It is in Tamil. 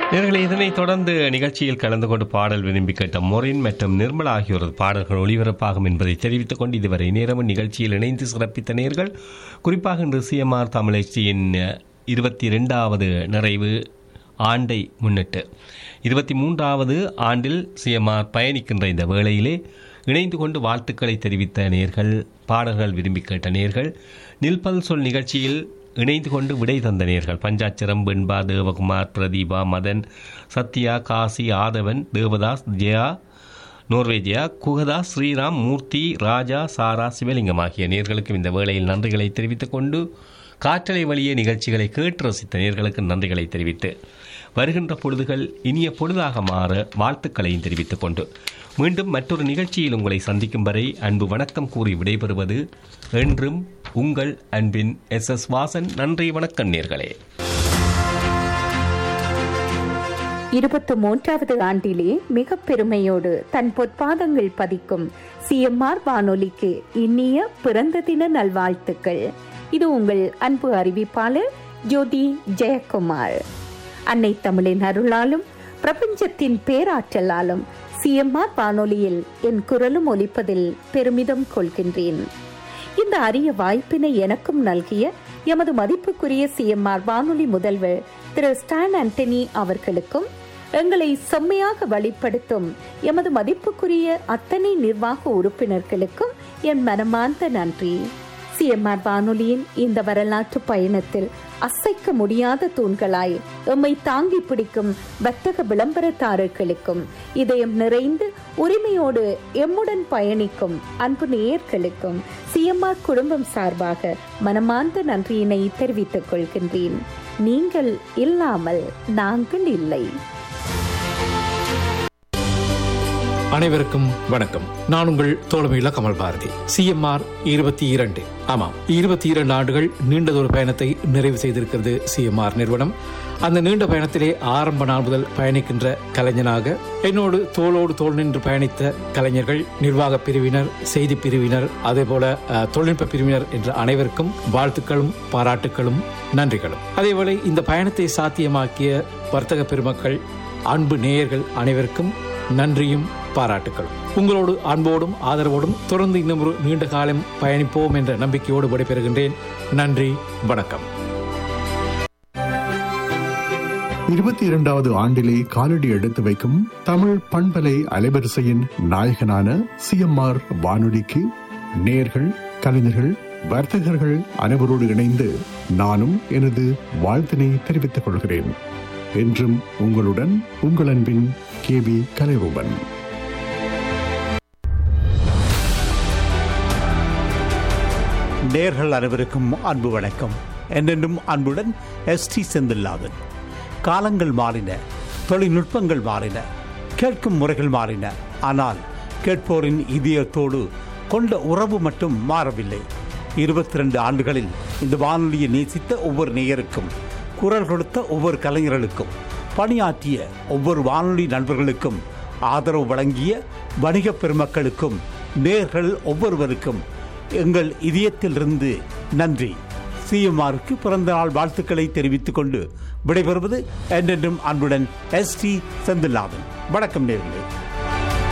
நேர்களை இதனைத் தொடர்ந்து நிகழ்ச்சியில் கலந்து கொண்டு பாடல் விரும்பி கேட்ட மொரின் மற்றும் நிர்மலா ஆகியோரது பாடல்கள் ஒளிபரப்பாகும் என்பதை தெரிவித்துக் கொண்டு இதுவரை நேரமும் நிகழ்ச்சியில் இணைந்து சிறப்பித்த நேர்கள் குறிப்பாக இன்று சிஎம்ஆர் தமிழச்சியின் இருபத்தி ரெண்டாவது நிறைவு ஆண்டை முன்னிட்டு இருபத்தி மூன்றாவது ஆண்டில் சிஎம்ஆர் பயணிக்கின்ற இந்த வேளையிலே இணைந்து கொண்டு வாழ்த்துக்களை தெரிவித்த நேர்கள் பாடல்கள் விரும்பி கேட்ட நேர்கள் நில்பல் சொல் நிகழ்ச்சியில் இணைந்து கொண்டு விடை தந்த நேர்கள் பஞ்சாட்சரம் வெண்பா தேவகுமார் பிரதீபா மதன் சத்யா காசி ஆதவன் தேவதாஸ் ஜெயா நோர்வேஜியா குகதாஸ் ஸ்ரீராம் மூர்த்தி ராஜா சாரா சிவலிங்கம் ஆகிய நேர்களுக்கும் இந்த வேளையில் நன்றிகளை தெரிவித்துக் கொண்டு காற்றலை வழியே நிகழ்ச்சிகளை கேட்டு ரசித்த நேர்களுக்கு நன்றிகளை தெரிவித்து வருகின்ற பொழுதுகள் இனிய பொழுதாக மாற வாழ்த்துக்களையும் தெரிவித்துக் கொண்டு மீண்டும் மற்றொரு நிகழ்ச்சியில் உங்களை சந்திக்கும் வரை அன்பு வணக்கம் கூறி விடைபெறுவது என்றும் உங்கள் அன்பின் எஸ் எஸ் வாசன் நன்றி வணக்கம் நேர்களே இருபத்து மூன்றாவது ஆண்டிலே மிக பெருமையோடு தன் பொற்பாதங்கள் பதிக்கும் சிஎம்ஆர் வானொலிக்கு இனிய பிறந்த தின நல்வாழ்த்துக்கள் இது உங்கள் அன்பு அறிவிப்பாளர் ஜோதி ஜெயக்குமார் அன்னை தமிழின் அருளாலும் பிரபஞ்சத்தின் பேராற்றலாலும் சிஎம்ஆர் வானொலியில் என் குரலும் ஒலிப்பதில் பெருமிதம் கொள்கின்றேன் இந்த அரிய வாய்ப்பினை எனக்கும் நல்கிய எமது மதிப்புக்குரிய சிஎம்ஆர் வானொலி முதல்வர் திரு ஸ்டான் ஆண்டனி அவர்களுக்கும் எங்களை செம்மையாக வழிப்படுத்தும் எமது மதிப்புக்குரிய அத்தனை நிர்வாக உறுப்பினர்களுக்கும் என் மனமார்ந்த நன்றி சிஎம்ஆர் வானொலியின் இந்த வரலாற்று பயணத்தில் அசைக்க முடியாத தூண்களாய் எம்மை தாங்கி பிடிக்கும் வர்த்தக விளம்பரதாரர்களுக்கும் இதயம் நிறைந்து உரிமையோடு எம்முடன் பயணிக்கும் அன்பு நேயர்களுக்கும் சிஎம்ஆர் குடும்பம் சார்பாக மனமார்ந்த நன்றியினை தெரிவித்துக் கொள்கின்றேன் நீங்கள் இல்லாமல் நாங்கள் இல்லை அனைவருக்கும் வணக்கம் நான் உங்கள் தோழமையுள்ள கமல் பாரதி சிஎம்ஆர் இருபத்தி இரண்டு ஆமாம் இருபத்தி இரண்டு ஆண்டுகள் நீண்டதொரு பயணத்தை நிறைவு செய்திருக்கிறது சிஎம்ஆர் நிறுவனம் அந்த நீண்ட பயணத்திலே ஆரம்ப நாள் முதல் பயணிக்கின்ற கலைஞனாக என்னோடு தோளோடு தோள் நின்று பயணித்த கலைஞர்கள் நிர்வாக பிரிவினர் செய்தி பிரிவினர் அதே போல அஹ், தொழில்நுட்ப பிரிவினர் என்ற அனைவருக்கும் வாழ்த்துக்களும் பாராட்டுக்களும் நன்றிகளும் அதேவேளை இந்த பயணத்தை சாத்தியமாக்கிய வர்த்தக பெருமக்கள் அன்பு நேயர்கள் அனைவருக்கும் நன்றியும் பாராட்டுக்களும் உங்களோடு அன்போடும் ஆதரவோடும் தொடர்ந்து இன்னும் ஒரு நீண்ட காலம் பயணிப்போம் என்ற நம்பிக்கையோடு விடைபெறுகின்றேன் நன்றி வணக்கம் இருபத்தி இரண்டாவது ஆண்டிலே காலடி எடுத்து வைக்கும் தமிழ் பண்பலை அலைவரிசையின் நாயகனான சிஎம்ஆர் வானொலிக்கு நேர்கள் கலைஞர்கள் வர்த்தகர்கள் அனைவரோடு இணைந்து நானும் எனது வாழ்த்தினை தெரிவித்துக் கொள்கிறேன் என்றும் உங்களுடன் உங்கள் அன்பின் கே வி கலைரூபன் நேர்கள் அனைவருக்கும் அன்பு வணக்கம் என்றென்றும் அன்புடன் எஸ்டி செந்தில்லாதன் காலங்கள் மாறின தொழில்நுட்பங்கள் மாறின கேட்கும் முறைகள் மாறின ஆனால் கேட்போரின் இதயத்தோடு கொண்ட உறவு மட்டும் மாறவில்லை இருபத்தி ரெண்டு ஆண்டுகளில் இந்த வானொலியை நேசித்த ஒவ்வொரு நேயருக்கும் குரல் கொடுத்த ஒவ்வொரு கலைஞர்களுக்கும் பணியாற்றிய ஒவ்வொரு வானொலி நண்பர்களுக்கும் ஆதரவு வழங்கிய வணிக பெருமக்களுக்கும் நேர்கள் ஒவ்வொருவருக்கும் எங்கள் இதயத்திலிருந்து நன்றி சிஎம்ஆருக்கு பிறந்த நாள் வாழ்த்துக்களை தெரிவித்துக் கொண்டு விடைபெறுவது என்றென்றும் அன்புடன் எஸ் டி செந்தில்நாதன் வணக்கம் நேர்களே